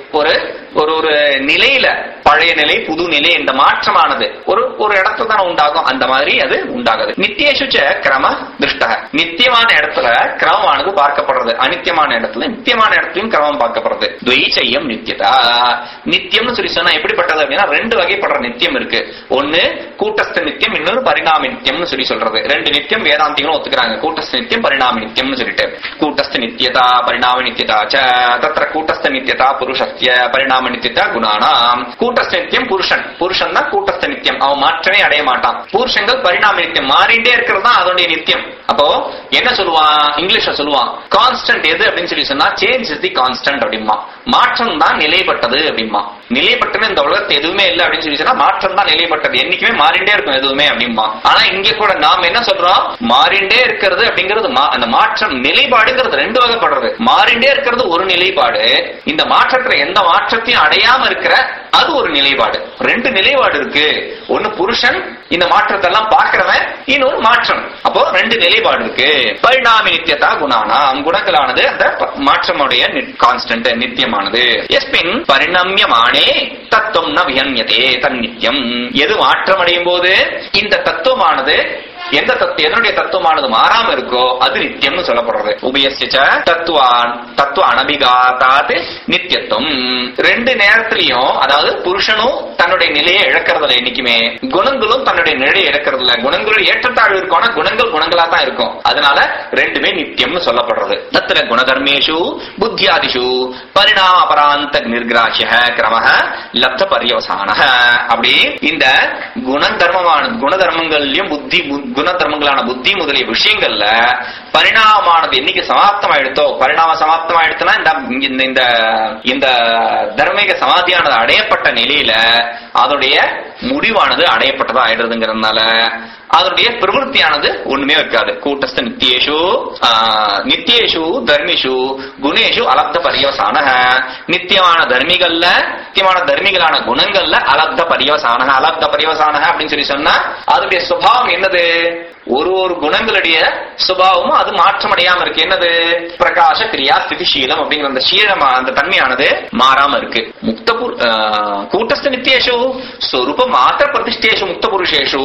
ஒரு ஒரு ஒரு நிலையில பழைய நிலை புது நிலை இந்த மாற்றமானது ஒரு ஒரு இடத்துல தானே உண்டாகும் அந்த மாதிரி அது உண்டாகுது நித்தியேஷுச்ச கிரம திருஷ்ட நித்தியமான இடத்துல கிரமமானது பார்க்கப்படுறது அனித்தியமான இடத்துல நித்தியமான இடத்துலயும் கிரமம் பார்க்கப்படுறது துவைச்சையம் நித்தியதா நித்தியம்னு சொல்லி சொன்னா எப்படிப்பட்டது அப்படின்னா ரெண்டு வகைப்படுற நித்தியம் இருக்கு ஒண்ணு கூட்டஸ்த நித்தியம் இன்னொரு பரிணாம நித்தியம்னு சொல்லி சொல்றது ரெண்டு நித்தியம் வேதாந்திகளும் ஒத்துக்கிறாங்க கூட்டஸ்த நித்தியம் பரிணாம நித்தியம்னு சொல்லிட்டு கூட்டஸ்த நித்தியதா பரிணாம நித்தியதா ச தத்திர கூட்டஸ்த நித்தியதா புருஷஸ்ய பரிணாம நித்தியதா குணானாம் கூட்டஸ்த நித்தியம் புருஷன் புருஷன் தான் கூட்டஸ்த நித்தியம் அவன் மாற்றமே அடைய மாட்டான் புருஷங்கள் பரிணாம நித்தியம் மாறிண்டே இருக்கிறது தான் அதோடைய நித்தியம் அப்போ என்ன சொல்லுவான் இங்கிலீஷ்ல சொல்லுவான் கான்ஸ்டன்ட் எது அப்படின்னு சொல்லி சொன்னா சேஞ்ச் இஸ் தி கான்ஸ்டன்ட் அப்படிமா மாற்றம் தான் நிலைப்பட்டது அப்படிமா நிலைப்பட்டது இந்த உலகத்தை எதுவுமே இல்லை அப்படின்னு சொல்லி சொன்னா மாற்றம் தான் நிலைப்பட்டது என்னைக்குமே மாறிண்டே இருக்கும் எதுவுமே அப்படிமா ஆனா இங்க கூட நாம என்ன சொல்றோம் மாறிண்டே இருக்கிறது அப்படிங்கிறது மா- அந்த மாற்றம் நிலைப்பாடுங்கிறது ரெண்டு வகைப்படுறது மாறிண்டே இருக்கிறது ஒரு நிலைப்பாடு இந்த மாற்றத்துல எந்த மாற்றத்தையும் அடையாம இருக்கிற அது ஒரு நிலைப்பாடு ரெண்டு நிலைப்பாடு இருக்கு ஒண்ணு புருஷன் இந்த மாற்றத்தை எல்லாம் பார்க்கிறவன் இன்னொரு மாற்றம் அப்போ ரெண்டு நிலைப்பாடு இருக்கு பரிணாமி நித்தியதா குணானாம் குணங்களானது அந்த ப- மாற்றமுடைய கான்ஸ்டன்ட் நித்தியமானது எஸ்பின் பரிணாமியமானே தத்துவம் ந வியன்யதே தன் நித்தியம் எது மாற்றம் அடையும் போது இந்த தத்துவமானது எந்த தத்துவம் எதனுடைய தத்துவமானது மாறாம இருக்கோ அது நித்தியம்னு சொல்லப்படுறது உபயசிச்ச தத்துவான் தத்துவ அனபிகாத்தாத் நித்தியத்துவம் ரெண்டு நேரத்திலையும் அதாவது புருஷனும் தன்னுடைய நிலையை இழக்கிறதுல என்னைக்குமே குணங்களும் தன்னுடைய நிலையை இழக்கிறதுல குணங்களுடைய ஏற்றத்தாழ்வு இருக்கும் ஆனா குணங்கள் குணங்களா தான் இருக்கும் அதனால ரெண்டுமே நித்தியம்னு சொல்லப்படுறது தத்திர குணதர்மேஷு புத்தியாதிஷு பரிணாம அபராந்த நிர்கிராஹ்ய கிரம லப்த பரியவசான அப்படி இந்த குணதர்மமான குணதர்மங்கள்லயும் புத்தி பு- குணதர்மங்களான புத்தி முதலிய விஷயங்கள்ல பரிணாமமானது என்னைக்கு சமாப்தமாயிடுத்தோ பரிணாம சமாப்தமாயிடுத்துனா இந்த இந்த இந்த இந்த தர்மீக சமாதியானது அடையப்பட்ட நிலையில அதோடைய முடிவானது அடையப்பட்டதா ஆயிடுறதுங்கிறதுனால அதனுடைய பிரவருத்தியானது ஒண்ணுமே இருக்காது கூட்டஸ்த நித்தியேஷு ஆ, நித்தியேஷு தர்மிஷு குணேஷு அலப்த பரியவசான நித்தியமான தர்மிகள்ல நித்தியமான தர்மிகளான குணங்கள்ல அலப்த பரியவசான அலப்த பரியவசான அப்படின்னு சொல்லி சொன்னா அதனுடைய சுபாவம் என்னது ஒரு ஒரு குணங்களுடைய சுபாவமும் அது மாற்றம் அடையாம இருக்கு என்னது பிரகாச கிரியா ஸ்திதிசீலம் அப்படிங்கிற அந்த சீலமா அந்த தன்மையானது மாறாம இருக்கு முக்த புரு- ஆஹ், கூட்டஸ்த நித்தியேஷு ஸ்வரூப மாத்திர பிரதிஷ்டேஷு முக்த புருஷேஷு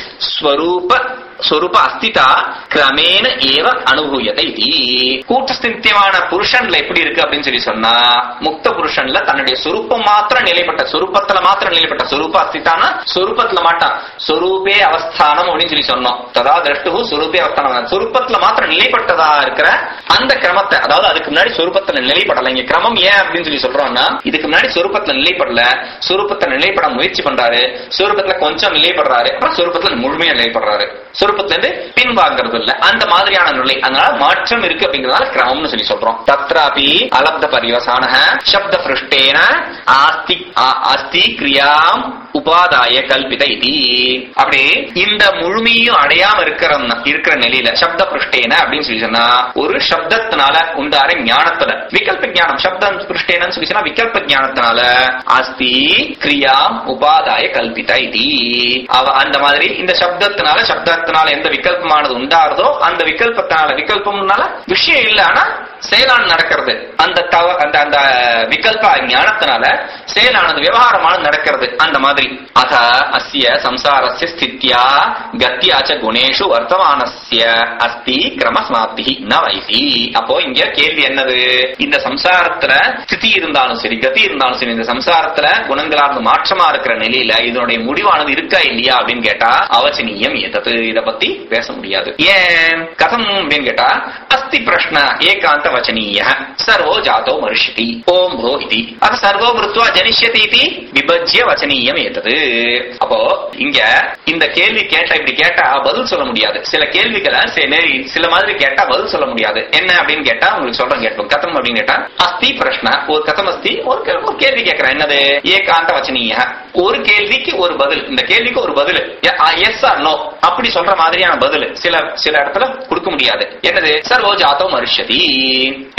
ஸ்வரூப ஸ்வரூப அஸ்திதா கிரமேண ஏவ அனுபூயத்தை இது கூட்டஸ்த நித்தியமான புருஷன்ல எப்படி இருக்கு அப்படின்னு சொல்லி சொன்னா முக்த புருஷன்ல தன்னுடைய சொரூபம் மாத்திரம் நிலைப்பட்ட சொரூபத்துல மாத்திரம் நிலைப்பட்ட சொரூப அஸ்திதான சொரூபத்துல மாட்டான் சொரூபே அவஸ்தானம் அப்படின்னு சொல்லி சொன்னோம் ததா திரஷ்டு சொரூபே அவஸ்தானம் சொரூபத்துல மாத்திரம் நிலைப்பட்டதா இருக்கிற அந்த கிரமத்தை அதாவது அதுக்கு முன்னாடி சொரூபத்துல நிலைப்படல இங்க கிரமம் ஏன் அப்படின்னு சொல்லி சொல்றோம்னா இதுக்கு முன்னாடி சொரூபத்துல நிலைப்படல சொரூபத்துல நிலைப்பட முயற்சி பண்றாரு சொரூபத்துல கொஞ்சம் நிலைப்படுறாரு அப்புறம் சொரூபத்துல முழுமையா நிலைப்படுறாரு சொரூபத்துல இருந்து பின்வாங்கிறது இல்ல அந்த மாதிரியான நிலை அதனால மாற்றம் இருக்கு அப்படிங்கறதால கிரமம்னு சொல்லி சொல்றோம் தத்ராபி அலப்த பரிவசான சப்த பிருஷ்டேன ஆஸ்தி ஆ- அஸ்தி கிரியாம் உபாதாய கல்பித இதி அப்படி இந்த முழுமையும் அடையாம இருக்கிற இருக்கிற நிலையில சப்த பிருஷ்டேன அப்படின்னு சொல்லி சொன்னா ஒரு சப்தத்தினால உண்டார ஞானத்துல விகல்ப ஞானம் சப்தம் பிருஷ்டேனன்னு சொல்லி சொன்னா விகல்ப ஞானத்தினால அஸ்தி கிரியாம் உபாதாய கல்பித இதி அவ அந்த மாதிரி இந்த சப்தத்தினால சப்தத்தினால எந்த விகல்பமானது உண்டாருதோ அந்த விகல்பத்தினால விகல்பம்னால விஷயம் இல்ல ஆனா செயலான் நடக்கிறது அந்த தவ அந்த அந்த விகல்ப ஞானத்தினால செயலானது விவகாரமானது நடக்கிறது அந்த மாதிரி அத அஸ்ய சம்சாரஸ்ய ஸ்தித்யா கத்தியாச்ச குணேஷு வர்த்தமானஸ்ய அஸ்தி கிரமஸ்மாப்தி ந வைசி அப்போ இங்க கேள்வி என்னது இந்த சம்சாரத்துல ஸ்திதி இருந்தாலும் சரி கதி இருந்தாலும் சரி இந்த சம்சாரத்துல குணங்களானது மாற்றமா இருக்கிற நிலையில இதனுடைய முடிவானது இருக்கா இல்லையா அப்படின்னு கேட்டா அவச்சனீயம் ஏதது இத பத்தி பேச முடியாது ஏன் கதம் அப்படின்னு கேட்டா அஸ்தி பிரஷ்ன ஏகாந்த வச்சனீய சர்வோ ஜாதோ மருஷதி ஓம் ப்ரோ இது அது சர்வோ மிருத்வா ஜனிஷ்யதி இது விபஜ்ய வச்சனீயம் ஏதது அப்போ இங்க இந்த கேள்வி கேட்டா இப்படி கேட்டா பதில் சொல்ல முடியாது சில கேள்விகளை சில நேரி- சில மாதிரி கேட்டா பதில் சொல்ல முடியாது என்ன அப்படின்னு கேட்டா உங்களுக்கு சொல்றேன் கேட்போம் கதம் அப்படின்னு கேட்டா அஸ்தி பிரஷ்ன ஒரு கதம் அஸ்தி ஒரு கே- ஒரு கேள்வி கேட்கிறேன் என்னது ஏகாந்த வச்சனீய ஒரு கேள்விக்கு ஒரு பதில் இந்த கேள்விக்கு ஒரு பதில் எஸ் ஆர் நோ அப்படி சொல்ற மாதிரியான பதில் சில சில இடத்துல கொடுக்க முடியாது என்னது சர்வோ ஜாத்தோ மருஷதி என்ன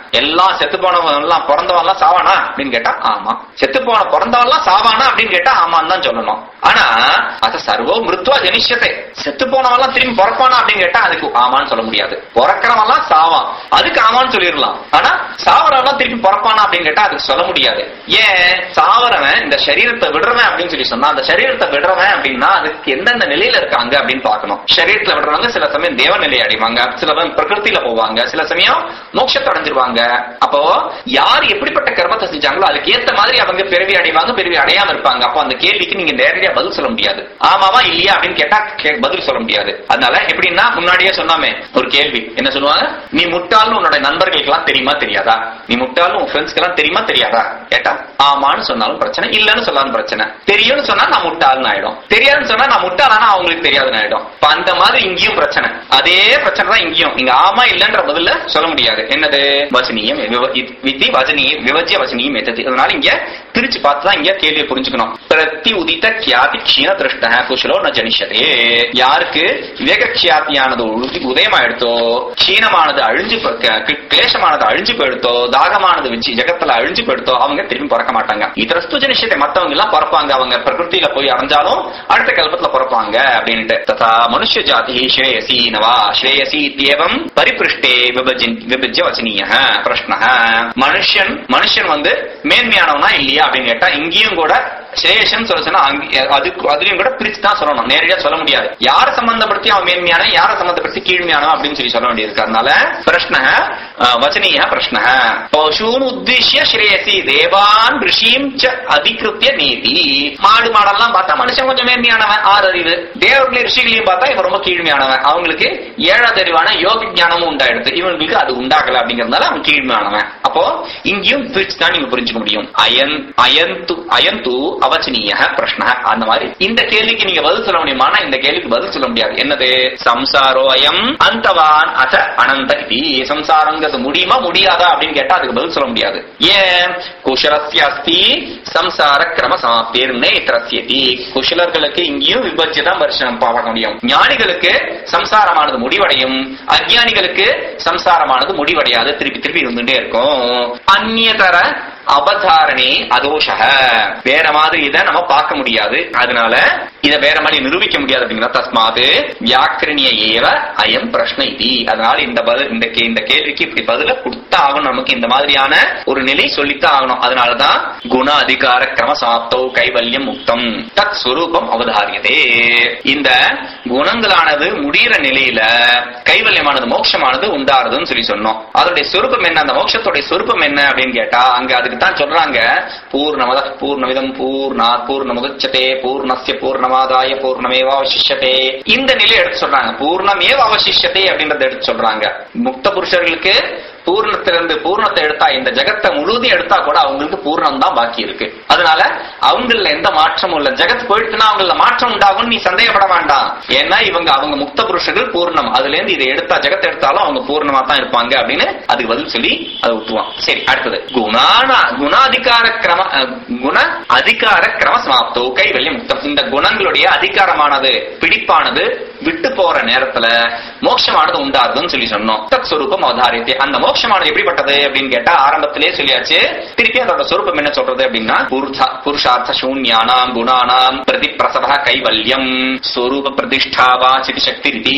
எல்லாம் செத்து போனவன் எல்லாம் பிறந்தவன் எல்லாம் சாவானா அப்படின்னு கேட்டா ஆமா செத்து போன பிறந்தவன் எல்லாம் சாவானா அப்படின்னு கேட்டா ஆமான்னு தான் சொல்லணும் ஆனா அது சர்வோ மிருத்வா ஜனிஷத்தை செத்து போனவன் எல்லாம் திரும்பி பிறப்பானா அப்படின்னு கேட்டா அதுக்கு ஆமான்னு சொல்ல முடியாது பிறக்கிறவன் எல்லாம் சாவான் அதுக்கு ஆமான்னு சொல்லிடலாம் ஆனா சாவரவன் எல்லாம் திருப்பி பிறப்பானா அப்படின்னு கேட்டா அதுக்கு சொல்ல முடியாது ஏன் சாவரவன் இந்த சரீரத்தை விடுறவன் அப்படின்னு சொல்லி சொன்னா அந்த சரீரத்தை விடுறவன் அப்படின்னா அதுக்கு எந்தெந்த நிலையில இருக்காங்க அப்படின்னு பார்க்கணும் சரீரத்துல விடுறவங்க சில சமயம் தேவ நிலை அடைவாங்க சில சமயம் பிரகிருத்தில போவாங்க சில சமயம் மோட்சத்தை அடைஞ்சிருவாங்க அப்போ யார் எப்படிப்பட்ட கர்மத்தை செஞ்சாங்களோ அதுக்கு ஏத்த மாதிரி அவங்க பிறவி அடைவாங்க பிறவி அடையாம இருப்பாங்க அப்போ அந்த கேள்விக்கு நீங்க நேரடியா பதில் சொல்ல முடியாது ஆமாவா இல்லையா அப்படின்னு கேட்டா கே- பதில் சொல்ல முடியாது அதனால எப்படின்னா முன்னாடியே சொன்னாமே ஒரு கேள்வி என்ன சொல்லுவாங்க நீ முட்டாள்னு உன்னோட நண்பர்களுக்கு எல்லாம் தெரியுமா தெரியாதா நீ முட்டாள்னு உன் ஃப்ரெண்ட்ஸ்க்கு எல்லாம் தெரியுமா தெரியாதா கேட்டா ஆமான்னு சொன்னாலும் பிரச்சனை இல்லன்னு சொன்னாலும் பிரச்சனை தெரியும்னு சொன்னா நான் முட்டாள்னு ஆயிடும் தெரியாதுன்னு சொன்னா நான் முட்டாளானா அவங்களுக்கு தெரியாதுன்னு ஆயிடும் இப்ப அந்த மாதிரி இங்கேயும் பிரச்சனை அதே பிரச்சனை தான் இங்கேயும் இங்க ஆமா இல்லன்ற பதில்ல சொல்ல முடியாது என்னது வசனியம் விவ- இத்- வித்தி வசனியம் விவஜ்ய வசனியம் எத்தது அதனால இங்க பிரிச்சு பார்த்து தான் இங்க கேள்வியை புரிஞ்சுக்கணும் பிரதி உதித்த கியாதி க்ஷீண திருஷ்ட குஷலோ ந ஜனிஷதே யாருக்கு விவேக கியாத்தியானது உழுதி உதயமாயிடுத்தோ க்ஷீணமானது அழிஞ்சு போ- க- க- கிளேசமானது அழிஞ்சு போயிடுத்தோ தாகமானது வச்சு ஜெகத்துல அழிஞ்சு போயிடுத்தோ அவங்க திரும்பி பிறக்க மாட்டாங்க இதரஸ்து ஜனிஷத்தை மத்தவங்க எல்லாம் பிறப்பாங்க அவங்க பிரகிருத்தில போய் அடைஞ்சாலும் அடுத்த கல்பத்துல பிறப்பாங்க அப்படின்ட்டு ததா மனுஷ ஜாதி ஸ்ரேயசி நவா ஸ்ரேயசி இத்தியேவம் பரிபிருஷ்டே விபஜின் விபஜ்ய வச்சனீய பிரஷ்ன மனுஷன் மனுஷன் வந்து மேன்மையானவனா இல்லையா அப்படின்னு கேட்டா இங்கேயும் கூட ஸ்ரேயசன் சொல்ல சொன்னா அங்க- அதுக்கு அதுலயும் கூட பிரிச்சு தான் சொல்லணும் நேரடியா சொல்ல முடியாது யார சம்பந்தப்படுத்தி அவன் மேன்மையான யார சம்பந்தப்படுத்தி கீழ்மையானவன் அப்படின்னு சொல்லி சொல்ல வேண்டியது அதனால பிரஷ்ன வச்சனீய பிரஷ்ன பசூன் உத்திஷ்ய ஸ்ரேயசி தேவான் ரிஷியும் ச அதிகிருத்திய நீதி மாடு மாடெல்லாம் பார்த்தா மனுஷன் கொஞ்சம் மேன்மையானவன் ஆறு அறிவு தேவர்களையும் ரிஷிகளையும் பார்த்தா இவன் ரொம்ப கீழ்மையானவன் அவங்களுக்கு ஏழாவது அறிவான யோக ஞானமும் உண்டாயிடுது இவங்களுக்கு அது உண்டாகல அப்படிங்கறதுனால அவன் கீழ்மையானவன் அப்போ இங்கேயும் பிரிச்சு தான் நீங்க புரிஞ்சுக்க முடியும் அயன் அயந்து அயந்து அவச்சனீய பிரஷ்ன அந்த மாதிரி இந்த கேள்விக்கு நீங்க பதில் சொல்ல முடியுமானா இந்த கேள்விக்கு பதில் சொல்ல முடியாது என்னது சம்சாரோ அயம் அந்தவான் அச அனந்த இது சம்சாரங்கிறது முடியுமா முடியாதா அப்படின்னு கேட்டா அதுக்கு பதில் சொல்ல முடியாது ஏன் குஷலஸ்ய அஸ்தி சம்சார கிரம சமாப்திர் நேத்திரஸ்யதி குஷலர்களுக்கு இங்கேயும் விபஜ்ய தான் வருஷம் பார்க்க முடியும் ஞானிகளுக்கு சம்சாரமானது முடிவடையும் அஜ்ஞானிகளுக்கு சம்சாரமானது முடிவடையாது திருப்பி திருப்பி இருந்துட்டே இருக்கும் அந்நியதர அவதாரணே அதோஷக வேற மாதிரி இதை நம்ம பார்க்க முடியாது அதனால இத வேற மாதிரி நிரூபிக்க முடியாது அப்படிங்கிற தஸ்மாது வியாக்கரணிய ஏவ அயம் பிரஷ்ன இது அதனால இந்த பதில் இந்த கே- இந்த கேள்விக்கு இப்படி பதில கொடுத்தா ஆகணும் நமக்கு இந்த மாதிரியான ஒரு நிலை சொல்லித்தான் ஆகணும் அதனாலதான் குண அதிகார கிரம சமாப்தோ கைவல்யம் முக்தம் தத் சுரூபம் அவதாரியதே இந்த குணங்களானது முடிகிற நிலையில கைவல்யமானது மோட்சமானது உண்டாருதுன்னு சொல்லி சொன்னோம் அதோடைய சொரூபம் என்ன அந்த மோட்சத்தோடைய சொரூபம் என்ன அப்படின்னு கேட்டா அங்க அதுக்கு தான் சொல்றாங்க பூர்ணமத பூர்ணமிதம் பூர்ணா பூர்ணமுதச்சதே பூர்ணஸ்ய பூர்ணமாதாய பூர்ணமேவ அவசிஷத்தே இந்த நிலை எடுத்து சொல்றாங்க பூர்ணமேவ அவசிஷத்தே அப்படின்றத எடுத்து சொல்றாங்க முக்த புருஷர்களுக்கு பூர்ணத்திலிருந்து பூர்ணத்தை எடுத்தா இந்த ஜெகத்தை முழுவதையும் எடுத்தா கூட அவங்களுக்கு பூர்ணம் தான் பாக்கி இருக்கு அதனால அவங்கள எந்த மாற்றமும் இல்ல ஜெகத் போயிடுச்சுன்னா அவங்கள மாற்றம் உண்டாகும் நீ சந்தேகப்பட வேண்டாம் ஏன்னா இவங்க அவங்க முக்த புருஷர்கள் பூர்ணம் அதுல இருந்து இதை எடுத்தா ஜெகத்தை எடுத்தாலும் அவங்க பூர்ணமா தான் இருப்பாங்க அப்படின்னு அதுக்கு பதில் சொல்லி அதை விட்டுவான் சரி அடுத்தது குணான குணாதிகார கிரம அஹ், குண அதிகார கிரம சமாப்தோ கைவல்ய முக்தம் இந்த குணங்களுடைய அதிகாரமானது பிடிப்பானது விட்டு போற நேரத்துல மோட்சமானது உண்டாருதுன்னு சொல்லி சொன்னோம் தத் சொரூபம் அவதாரியத்தை அந்த மோட்சமானது எப்படிப்பட்டது அப்படின்னு கேட்டா ஆரம்பத்திலே சொல்லியாச்சு திருப்பி அதோட சொரூபம் என்ன சொல்றது அப்படின்னா புருஷா- புருஷார்த்த சூன்யானாம் குணானாம் பிரதி பிரசவ கைவல்யம் ஸ்வரூப பிரதிஷ்டாவா சிதி சக்தி ரிதி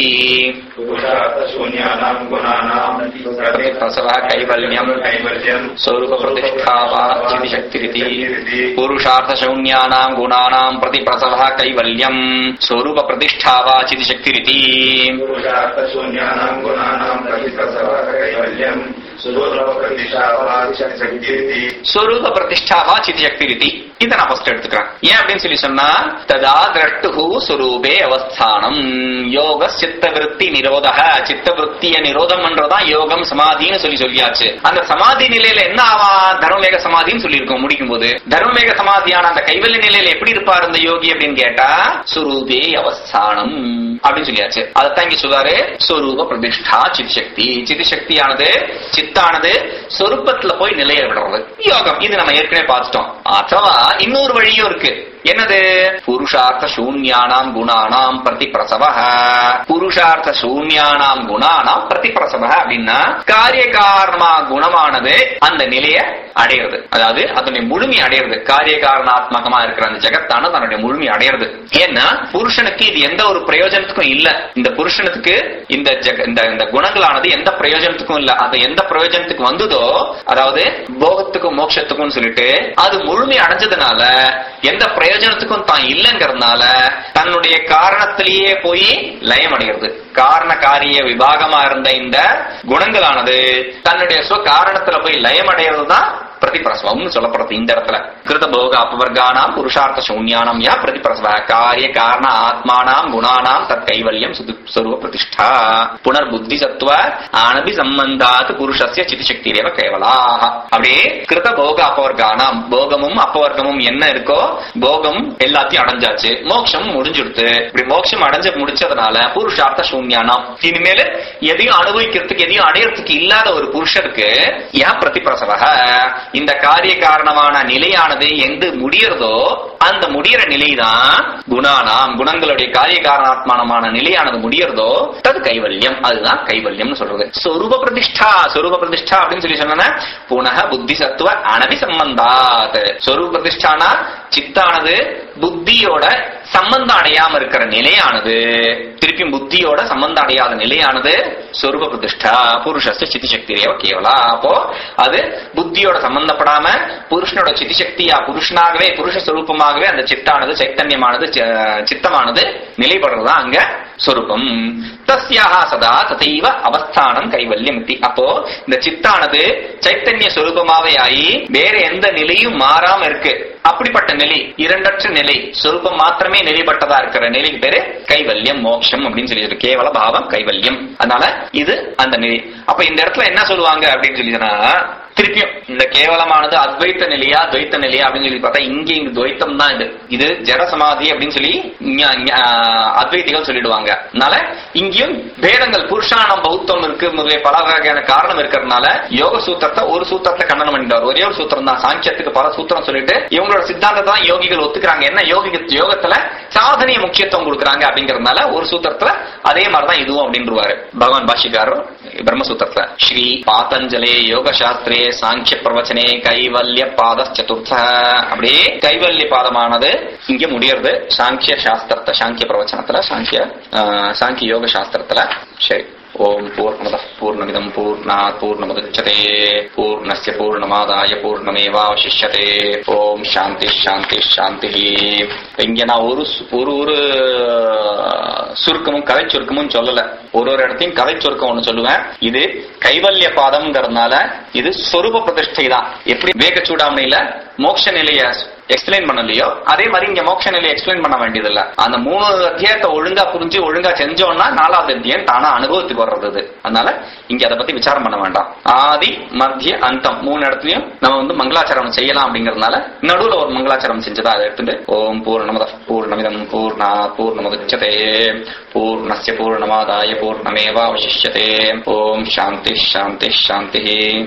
शून्यानाम् गुणानाम् பிரசவ கைவல்யம் कैवल्यम् स्वरूप प्रतिष्ठावा चिति शक्तिरिति पुरुषार्थ शून्यानाम् गुणानाम् प्रति प्रसवः कैवल्यम् स्वरूप प्रतिष्ठावा चिति शक्तिरिति पुरुषार्थशून्यानाम् गुणानाम् प्रतिप्रसवः कैवल्यम् सुदूरप्रतिष्ठावाचक्तिरिति ஸ்வரூப பிரதிஷ்டாவா சிதி சக்தி ரீதி இதை நான் ஃபர்ஸ்ட் எடுத்துக்கிறேன் ஏன் அப்படின்னு சொல்லி சொன்னா ததா திரஷ்டு சுரூபே அவஸ்தானம் யோக சித்த விருத்தி நிரோத சித்த விருத்திய நிரோதம் பண்றதா யோகம் சமாதின்னு சொல்லி சொல்லியாச்சு அந்த சமாதி நிலையில என்ன ஆவா தர்மவேக சமாதின்னு சொல்லியிருக்கோம் முடிக்கும் போது தர்மவேக சமாதியான அந்த கைவல்ய நிலையில எப்படி இருப்பார் இந்த யோகி அப்படின்னு கேட்டா சுரூபே அவஸ்தானம் அப்படின்னு சொல்லியாச்சு அதைத்தான் இங்க சொல்றாரு ஸ்வரூப பிரதிஷ்டா சித் சக்தி சித் சக்தியானது சித்தானது சொரூபத்துல போய் நிலைய விடுறது யோகம் இது நம்ம ஏற்கனவே பார்த்துட்டோம் அथवा இன்னொரு வழியும் இருக்கு என்னது புருஷார்த்த சூன்யானாம் குணானாம் பிரதி பிரசவ புருஷார்த்த சூன்யானாம் குணானாம் பிரதி பிரசவ அப்படின்னா காரிய காரணமா குணமானது அந்த நிலையை அடையிறது அதாவது அதனுடைய முழுமை அடையிறது காரிய காரணாத்மகமா இருக்கிற அந்த ஜெகத்தான தன்னுடைய முழுமை அடையிறது ஏன்னா புருஷனுக்கு இது எந்த ஒரு பிரயோஜனத்துக்கும் இல்ல இந்த புருஷனுக்கு இந்த ஜெக- இந்த இந்த குணங்களானது எந்த பிரயோஜனத்துக்கும் இல்ல அது எந்த பிரயோஜனத்துக்கு வந்ததோ அதாவது போகத்துக்கும் மோட்சத்துக்கும் சொல்லிட்டு அது முழுமை அடைஞ்சதுனால எந்த பிரயோஜனத்துக்கும் தான் இல்லைங்கிறதுனால தன்னுடைய காரணத்திலேயே போய் லயம் அடைகிறது காரண காரிய விபாகமா இருந்த இந்த குணங்களானது தன்னுடைய சுவ காரணத்துல போய் லயம் அடைகிறது தான் பிரதிபிரசவம்னு சொல்லப்படுறது இந்த இடத்துல கிருத போக அபவர்கானாம் புருஷார்த்த சூன்யானாம் யா பிரதிபிரசவ காரிய காரண ஆத்மானாம் குணானாம் தத் கைவல்யம் சுது- சொருவ பிரதிஷ்டா புனர் புத்தி சத்துவ ஆனபி சம்பந்தாத் புருஷஸ்ய சிதிசக்திரேவ கேவலாக அப்படியே கிருத போக அபவர்கானாம் போகமும் அப்பவர்க்கமும் என்ன இருக்கோ போகம் எல்லாத்தையும் அடைஞ்சாச்சு மோட்சம் முடிஞ்சுடுத்து இப்படி மோட்சம் அடைஞ்ச முடிச்சதுனால புருஷார்த்த சூன்யானாம் இனிமேல் எதையும் அனுபவிக்கிறதுக்கு எதையும் அடையறதுக்கு இல்லாத ஒரு புருஷருக்கு யா பிரதிபிரசவக இந்த காரிய காரணமான நிலையானது எங்கு முடியறதோ அந்த முடியற நிலைதான் குணானாம் குணங்களுடைய காரிய காரணாத்மானமான நிலையானது முடியறதோ தது கைவல்யம் அதுதான் கைவல்யம்னு சொல்றது சொரூப பிரதிஷ்டா சொரூப பிரதிஷ்டா அப்படின்னு சொல்லி சொன்னா புனக புத்தி சத்துவ அனபி சம்பந்தாத் சொரூப பிரதிஷ்டானா சித்தானது புத்தியோட சம்பந்தம் அடையாம இருக்கிற நிலையானது திருப்பியும் புத்தியோட சம்பந்தம் அடையாத நிலையானது சொரூப பிரதிஷ்டா புருஷஸ்து சித்தி சக்திரேவ கேவலா அப்போ அது புத்தியோட சம்பந்தப்படாம புருஷனோட சித்தி சக்தியா புருஷனாகவே புருஷ சொரூபமாகவே அந்த சித்தானது சைத்தன்யமானது சி- சித்தமானது நிலைப்படுறதா அங்க சொரூபம் தஸ்யாக சதா ததைவ அவஸ்தானம் கைவல்யம் இத்தி. அப்போ இந்த சித்தானது சைத்தன்ய சொரூபமாவே ஆகி வேற எந்த நிலையும் மாறாம இருக்கு அப்படிப்பட்ட நிலை இரண்டற்ற நிலை சொரூபம் மாத்திரமே நிலைப்பட்டதா இருக்கிற நிலைக்கு பேரு கைவல்யம் மோட்சம் அப்படின்னு சொல்லி இருக்கு. கேவல பாவம் கைவல்யம் அதனால இது அந்த நிலை அப்ப இந்த இடத்துல என்ன சொல்லுவாங்க அப்படின்னு சொல்லி சொன்னா திருப்பியும் இந்த கேவலமானது அத்வைத்த நிலையா துவைத்த நிலையா அப்படின்னு சொல்லி பார்த்தா இங்க இங்க துவைத்தம் தான் இது இது ஜட சமாதி அப்படின்னு சொல்லி ஞ- ஞ- அத்வைதிகள் சொல்லிடுவாங்க அதனால இங்கேயும் பேதங்கள் புருஷானம் பௌத்தம் இருக்கு முதலிய பல வகையான காரணம் இருக்கிறதுனால யோக சூத்திரத்தை ஒரு சூத்திரத்தை கண்டனம் பண்ணிட்டார் ஒரே ஒரு சூத்திரம் தான் சாங்கியத்துக்கு பல சூத்திரம் சொல்லிட்டு இவங்களோட சித்தாந்தத்தை தான் யோகிகள் ஒத்துக்கிறாங்க என்ன யோகி யோகத்துல சாதனைய முக்கியத்துவம் கொடுக்கறாங்க அப்படிங்கறதுனால ஒரு சூத்திரத்துல அதே மாதிரிதான் இதுவும் அப்படின்றுவாரு பகவான் பாஷிகாரர் பிரம்மசூத்திரத்துல ஸ்ரீ பாத்தஞ்சலே யோக சாஸ்திரே சாங்கிய பிரவச்சனே கைவல்ய பாத சதுர்த்த அப்படியே கைவல்ய பாதமானது இங்க முடியறது சாங்கிய சாஸ்திரத்தை சாங்கிய பிரவச்சனத்துல சாங்கிய ஆஹ், சாங்கிய யோக சாஸ்திரத்துல சரி ஓம் பூர்ணமத பூர்ணமிதம் பூர்ணாத் பூர்ணமுதச்சதே பூர்ணஸ்ய பூர்ணமாதாய பூர்ணமேவாவசிஷ்யதே ஓம் சாந்தி சாந்தி சாந்தி இங்க நான் ஒரு சு- ஒரு ஒரு சுருக்கமும் கதை சுருக்கமும் சொல்லல ஒரு ஒரு இடத்தையும் கதை சுருக்கம் ஒண்ணு சொல்லுவேன் இது கைவல்ய பாதம்ங்கிறதுனால இது சொரூப பிரதிஷ்டை தான் எப்படி வேக சூடாமணியில மோட்ச நிலைய எக்ஸ்பிளைன் பண்ணலையோ அதே மாதிரி இங்க மோட்ச நிலையை எக்ஸ்பிளைன் பண்ண வேண்டியது இல்ல அந்த மூணு அத்தியாயத்தை ஒழுங்கா புரிஞ்சு ஒழுங்கா செஞ்சோம்னா நாலாவது அத்தியாயம் தானா அனுபவத்துக்கு வர்றது இது. அதனால இங்க அதை பத்தி விசாரம் பண்ண வேண்டாம் ஆதி மத்திய அந்தம் மூணு இடத்துலயும் நம்ம வந்து மங்களாச்சரணம் செய்யலாம் அப்படிங்கறதுனால நடுவுல ஒரு மங்களாச்சரணம் செஞ்சதா அதை எடுத்துட்டு ஓம் பூர்ணமத பூர்ணமிதம் பூர்ணா பூர்ணமுதச்சதே பூர்ணஸ்ய பூர்ணமாதாய பூர்ணமேவாவசிஷ்யதே ஓம் சாந்தி சாந்தி சாந்தி